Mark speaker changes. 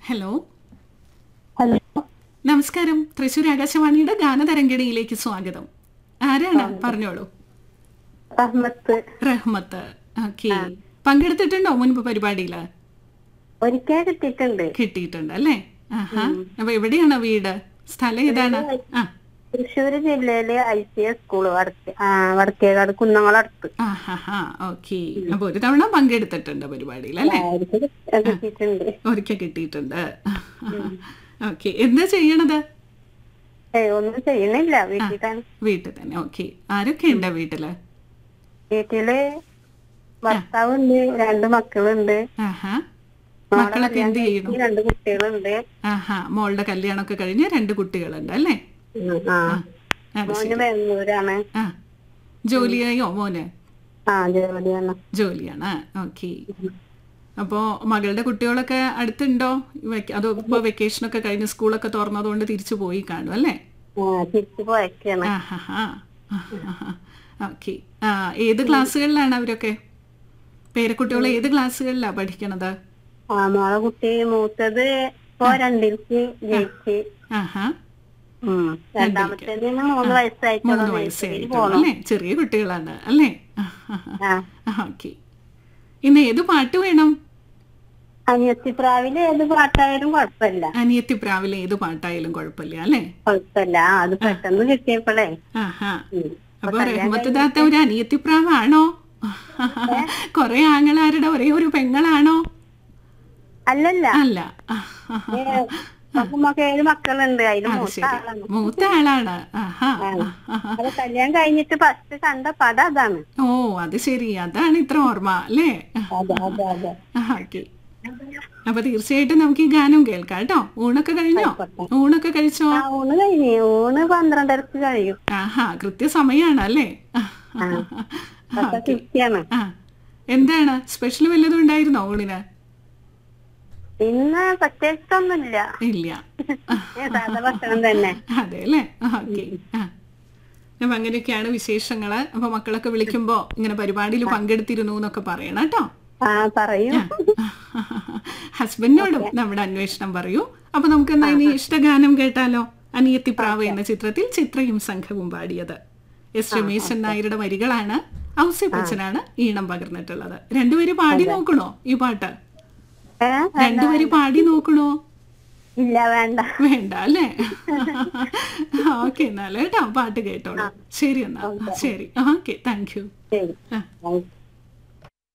Speaker 1: Hello
Speaker 2: hello
Speaker 1: നമസ്കാരം തൃശൂർ ആകാശവാണിയുടെ ഗാനതരംഗിണിയിലേക്ക് സ്വാഗതം ആരാണ് പറഞ്ഞോളൂ
Speaker 2: റഹ്മത്ത്
Speaker 1: റഹ്മത്ത് ഓക്കെ പങ്കെടുത്തിട്ടുണ്ടോ മുൻപ് പരിപാടിയില്
Speaker 2: ഒരിക്കൽ കിട്ടിയിട്ടുണ്ട്
Speaker 1: കിട്ടിയിട്ടുണ്ട് അല്ലേ ആഹാ അപ്പൊ എവിടെയാണ് വീട് സ്ഥലം ഏതാണ് ആ
Speaker 2: തൃശ്ശൂർ ജില്ലയിലെ ഐ സി എസ് സ്കൂൾ വടക്കേ ആ വടക്കേകാട് കുന്നങ്ങളടുത്ത്
Speaker 1: ആഹാ ഓക്കെ അപ്പൊ ഒരു തവണ പങ്കെടുത്തിട്ടുണ്ട് പരിപാടിയിൽ അല്ലേ
Speaker 2: ആയിരിക്കും കിട്ടിയിട്ടുണ്ട്
Speaker 1: ഒരിക്കൽ കിട്ടിയിട്ടുണ്ട് ഓക്കെ എന്താ ചെയ്യണത്
Speaker 2: ഏ ഒന്നും ചെയ്യണില്ല വീട്ടിൽ തന്നെ
Speaker 1: വീട്ടിൽ തന്നെ ഓക്കെ ആരൊക്കെ ഉണ്ട് വീട്ടില്
Speaker 2: വീട്ടില് ഭർത്താവുണ്ട് രണ്ട് മക്കളുണ്ട്
Speaker 1: ആഹാ മക്കളൊക്കെ എന്ത് ചെയ്യണു
Speaker 2: രണ്ട് കുട്ടികളുണ്ട്
Speaker 1: ആഹാ മോളുടെ കല്യാണമൊക്കെ കഴിഞ്ഞ് രണ്ട് കുട്ടികളുണ്ട് അല്ലേ
Speaker 2: ഉം, ആ
Speaker 1: അത്
Speaker 2: മോന് ബാംഗ്ലൂരാണ്
Speaker 1: ആ ജോലിയായോ മോന്
Speaker 2: ആ ജോലിയാണ്
Speaker 1: ജോലിയാണ് ഓക്കെ അപ്പോ മകളുടെ കുട്ടികളൊക്കെ അടുത്തുണ്ടോ വെക്ക- അതോ ഇപ്പൊ വെക്കേഷൻ ഒക്കെ കഴിഞ്ഞ് സ്കൂളൊക്കെ തുറന്നതുകൊണ്ട് തിരിച്ചു പോയി കാണും അല്ലേ
Speaker 2: ആ തിരിച്ചു പോയേക്കാണ്
Speaker 1: ഓക്കെ ആ ഏത് ക്ലാസ്സുകളിലാണ് അവരൊക്കെ പേരക്കുട്ടികൾ ഏത് ക്ലാസ്സുകളിലാ പഠിക്കണത്
Speaker 2: ആ മോളെ കുട്ടി മൂത്തത് ഇപ്പൊ രണ്ടിലേക്ക് ജയിച്ച്
Speaker 1: ആഹാ
Speaker 2: ഉം. രണ്ടാമത്തേതിന് മൂന്ന് വയസ്സായിട്ടുള്ള
Speaker 1: മൂന്ന് വയസ്സേ ആയിട്ടുള്ളൂ അല്ലേ ചെറിയ കുട്ടികളാണ് അല്ലേ
Speaker 2: ആ
Speaker 1: ഓക്കെ ഇന്ന് ഏത് പാട്ട് വേണം
Speaker 2: അനിയത്തിപ്രാവില് ഏത് പാട്ടായാലും കുഴപ്പമില്ല
Speaker 1: അനിയത്തി പ്രാവിലെ ഏത് പാട്ടായാലും കുഴപ്പമില്ല അല്ലേ
Speaker 2: കുഴപ്പമില്ല ആ, അത് പെട്ടെന്ന് കിട്ടിയപ്പോഴേ
Speaker 1: ആഹാ
Speaker 2: ഉം.
Speaker 1: അപ്പൊ റഹ്മത്ത് താത്ത ഒരു അനിയത്തി പ്രാവാണോ കൊറേ ആങ്ങളാരുടെ ഒരേ ഒരു പെങ്ങളാണോ
Speaker 2: അല്ലല്ല
Speaker 1: അല്ല
Speaker 2: ഏ, നമുക്ക് ഏഴ് മക്കളുണ്ട് അതില്
Speaker 1: അത്
Speaker 2: മൂത്ത
Speaker 1: ശരി
Speaker 2: ആളാണ്
Speaker 1: മൂത്ത ആളാണ് ആഹാ
Speaker 2: അത് കല്യാണം കഴിഞ്ഞിട്ട് ഫസ്റ്റ് കണ്ട പടം അതാണ്
Speaker 1: ഓ അത് ശരി അതാണ് ഇത്ര ഓർമ്മ അല്ലേ
Speaker 2: അതെ അതെ അതെ
Speaker 1: ഓക്കെ അപ്പൊ തീർച്ചയായിട്ടും നമുക്ക് ഈ ഗാനം കേൾക്കാം കേട്ടോ ഊണൊക്കെ കഴിഞ്ഞോ ഊണൊക്കെ കഴിച്ചോ
Speaker 2: ആ ഊണ് കഴിഞ്ഞു ഊണ് പന്ത്രണ്ടരക്ക് കഴിയും
Speaker 1: ആഹാ കൃത്യസമയാണ് അല്ലേ
Speaker 2: അപ്പൊ കൃത്യാണ്
Speaker 1: ആ എന്താണ് സ്പെഷ്യൽ വല്ലതും ഉണ്ടായിരുന്നോ ഊണിന്
Speaker 2: ഇന്ന് പ്രത്യേകിച്ചൊന്നുമില്ല
Speaker 1: ഇല്ല
Speaker 2: ഏ, സാധാ ഭക്ഷണം തന്നെ
Speaker 1: അതെ അല്ലേ ഓക്കെ ആ അപ്പൊ അങ്ങനെയൊക്കെയാണ് വിശേഷങ്ങള് അപ്പൊ മക്കളൊക്കെ വിളിക്കുമ്പോ ഇങ്ങനെ പരിപാടിയിൽ പങ്കെടുത്തിരുന്നു എന്നൊക്കെ പറയണം കേട്ടോ
Speaker 2: ആ പറയൂ
Speaker 1: ഹസ്ബൻഡിനോടും നമ്മുടെ അന്വേഷണം പറയൂ അപ്പൊ നമുക്ക് എന്നാ ഇനി ഇഷ്ടഗാനം കേട്ടാലോ അനിയത്തി പ്രാവ് എന്ന ചിത്രത്തിൽ ചിത്രയും സംഘവും പാടിയത് എസ് രമേശൻ നായരുടെ വരികളാണ് ഔസിപ്പച്ചനാണ് ഈണം പകർന്നിട്ടുള്ളത് രണ്ടുപേരും പാടി നോക്കണോ ഈ പാട്ട്
Speaker 2: ഏ
Speaker 1: രണ്ടുപേരും പാടി നോക്കണോ
Speaker 2: ഇല്ല വേണ്ട
Speaker 1: വേണ്ട അല്ലേ ഓക്കെ എന്നാല് കേട്ടോ പാട്ട് കേട്ടോളൂ ശരി എന്നാ ശരി ഓക്കെ താങ്ക് യു
Speaker 2: ശരി
Speaker 1: ആ
Speaker 2: താങ്ക് യു